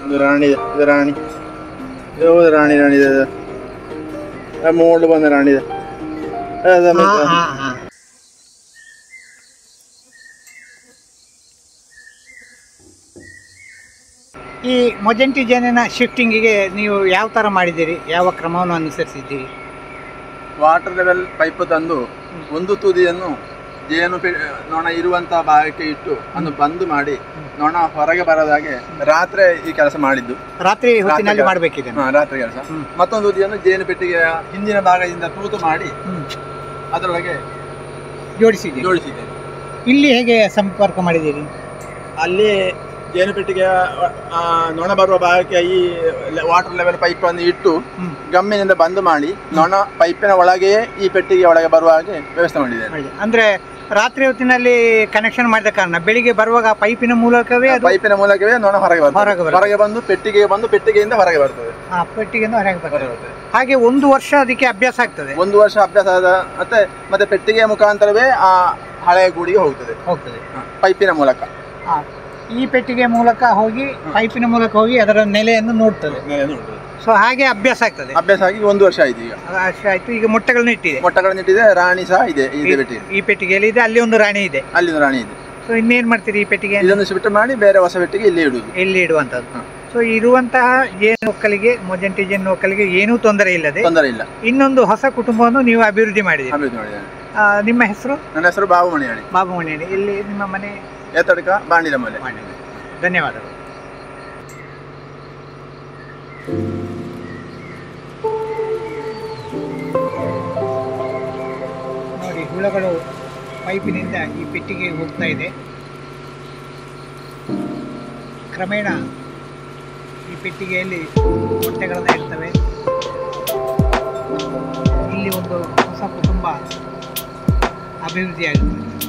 ಒಂದು ರಾಣಿ ಇದೆ ಇದು ರಾಣಿ ಇದು ಹೌದು ರಾಣಿ ರಾಣಿ ಇದೆ ಇದು. ಆ ಮೋಲ್ಡ್ ಬಂದ ರಾಣಿ ಇದೆ ಅದು ಹಾ, ಮತ್ತೆ- ಹಾ, ಹಾ. ಈ ಮೊಜೆಂಟಿ ಜೇನಿನ ಶಿಫ್ಟಿಂಗಿಗೆ ನೀವು ಯಾವ ಥರ ಮಾಡಿದ್ದೀರಿ ಯಾವ ಕ್ರಮವನ್ನು ಅನುಸರಿಸಿದ್ದೀರಿ ವಾಟರ್ ಲೆವೆಲ್ ಪೈಪ್ ತಂದು ಒಂದು ತುದಿಯನ್ನು ಜೇನು ಪೆ- ನೊಣ ಇರುವಂತ ಭಾಗಕ್ಕೆ ಇಟ್ಟು ಅನ್ನು ಬಂದ್ ಮಾಡಿ ನೊಣ ಹೊರಗೆ ಬರದ ಹಾಗೆ ರಾತ್ರಿ ಈ ಕೆಲಸ ಮಾಡಿದ್ದು ರಾತ್ರಿ ಹೊತ್ತಿನಲ್ಲಿ ರಾತ್ರಿ- ಮಾಡಬೇಕಿದೆ ಹಾ, ರಾತ್ರಿ ಕೆಲಸ ಹ್ಮ್. ಮತ್ತೊಂದು ತುದಿಯನ್ನು ಜೇನು ಪೆಟ್ಟಿಗೆಯ ಹಿಂದಿನ ಭಾಗದಿಂದ ತೂತು ಮಾಡಿ ಅದರೊಳಗೆ ಜೋಡಿಸಿದ್ದೀರಿ ಜೋಡಿಸಿದ್ದೇನೆ ಇಲ್ಲಿ ಹೇಗೆ ಸಂಪರ್ಕ ಮಾಡಿದ್ದೀರಿ ಅಲ್ಲಿ ಜೇನು ಪೆಟ್ಟಿಗೆಯ ಆ, ನೊಣ ಬರುವ ಭಾಗಕ್ಕೆ ಈ ವಾಟರ್ ಲೆವೆಲ್ ಪೈಪ್ ಅನ್ನು ಇಟ್ಟು ಹ್ಮ್. ಗಮ್ಮಿನಿಂದ ಬಂದ್ ಮಾಡಿ ನೊಣ ಪೈಪಿನ ಒಳಗೆಯೇ ಈ ಪೆಟ್ಟಿಗೆ ಒಳಗೆ ಬರುವ ಹಾಗೆ ವ್ಯವಸ್ಥೆ ಮಾಡಿದ್ದೇನೆ ಒಳ್ಳೆ. ಅಂದ್ರೆ ರಾತ್ರಿ ಹೊತ್ತಿನಲ್ಲಿ ಕನೆಕ್ಷನ್ ಮಾಡಿದ ಕಾರಣ ಬೆಳಿಗ್ಗೆ ಬರುವಾಗ ಪೈಪಿನ ಮೂಲಕವೇ ಅದು ಪೈಪಿನ ಮೂಲಕವೇ ನೊಣ ಹೊರಗೆ ಹೊರಗೆ ಬರ್ತದೆ ಬರ್ತದೆ. ಹೊರಗೆ ಬಂದು ಪೆಟ್ಟಿಗೆ ಬಂದು ಪೆಟ್ಟಿಗೆಯಿಂದ ಹೊರಗೆ ಬರ್ತದೆ ಆ ಪೆಟ್ಟಿಗೆಯಿಂದ ಹೊರಗೆ ಬರ್ತದೆ ಹೊರಗೆ ಬರ್ತದೆ. ಹಾಗೆ ಒಂದು ವರ್ಷ ಅದಕ್ಕೆ ಅಭ್ಯಾಸ ಆಗ್ತದೆ ಒಂದು ವರ್ಷ ಅಭ್ಯಾಸ ಆದ ಮತ್ತೆ ಮತ್ತೆ ಪೆಟ್ಟಿಗೆಯ ಮುಖಾಂತರವೇ ಆ ಹಳೆಯ ಗೂಡಿಗೆ ಹೋಗ್ತದೆ ಹೋಗ್ತದೆ ಹ, ಪೈಪಿನ ಮೂಲಕ ಆ, ಈ ಪೆಟ್ಟಿಗೆ ಮೂಲಕ ಹೋಗಿ ಪೈಪಿನ ಮೂಲಕ ಹೋಗಿ ಅದರ ನೆಲೆಯನ್ನು ನೋಡ್ತದೆ ಮೇಲೆ ನೋಡ್ಬೋದು. ಸೊ ಹಾಗೆ ಅಭ್ಯಾಸ ಆಗ್ತದೆ ಅಭ್ಯಾಸ ಆಗಿ ಒಂದು ವರ್ಷ ಆಯ್ತು ಈಗ ಅದು ಅಷ್ಟೇ ಆಯ್ತು ಈಗ ಮೊಟ್ಟೆಗಳನ್ನ ಇಟ್ಟಿದೆ ಮೊಟ್ಟೆಗಳನ್ನು ಇಟ್ಟಿದೆ ರಾಣಿ ಸಹ ಇದೆ ಇದೆ ಪೆಟ್ಟಿಗೆ ಈ ಪೆಟ್ಟಿಗೆಯಲ್ಲಿ ಇದೆ ಅಲ್ಲಿ ಒಂದು ರಾಣಿ ಇದೆ ಅಲ್ಲಿಂದ ರಾಣಿ ಇದೆ ಸೊ ಇನ್ನೇನ್ ಮಾಡ್ತೀರಿ ಈ ಪೆಟ್ಟಿಗೆ ಇದನ್ನು ಶಿಫ್ಟ್ ಮಾಡಿ ಬೇರೆ ಹೊಸ ಪೆಟ್ಟಿಗೆ ಇಲ್ಲಿ ಇಡುದು ಎಲ್ಲಿ ಇಡುವಂತದ್ದು ಹ. ಸೊ ಇರುವಂತಹ ಜೇನು ಒಕ್ಕಲಿಗೆ ಮೊಜಂಟಿ ಜೇನು ಒಕ್ಕಲಿಗೆ ಏನೂ ತೊಂದರೆ ಇಲ್ಲದೆ ತೊಂದರೆ ಇಲ್ಲ ಇನ್ನೊಂದು ಹೊಸ ಕುಟುಂಬವನ್ನು ನೀವು ಅಭಿವೃದ್ಧಿ ಮಾಡಿದ್ದೀರಿ ಅಭಿವೃದ್ಧಿ ಮಾಡಿದ್ದೇನೆ ಆ, ನಿಮ್ಮ ಹೆಸರು ನನ್ನ ಹೆಸರು ಬಾಬು ಮಣಿಯಾಣಿ ಬಾಬು ಮಣಿಯಡಿ ಇಲ್ಲಿ ನಿಮ್ಮ ಮನೆ ಎತ್ತಡಕ ಬಾಂಡಿಲ ಮಲೆ ಮಾಡಿ ಧನ್ಯವಾದಗಳು ನೋಡಿ ಹುಳಗಳು ಪೈಪಿನಿಂದ ಈ ಪೆಟ್ಟಿಗೆಗೆ ಹೋಗ್ತಾ ಇದೆ ಕ್ರಮೇಣ ಈ ಪೆಟ್ಟಿಗೆಯಲ್ಲಿ ಮೊಟ್ಟೆಗಳನ್ನು ಇರ್ತವೆ ಇಲ್ಲಿ ಒಂದು ಹೊಸ ಕುಟುಂಬ ಅಭಿವೃದ್ಧಿಯಾಗುತ್ತದೆ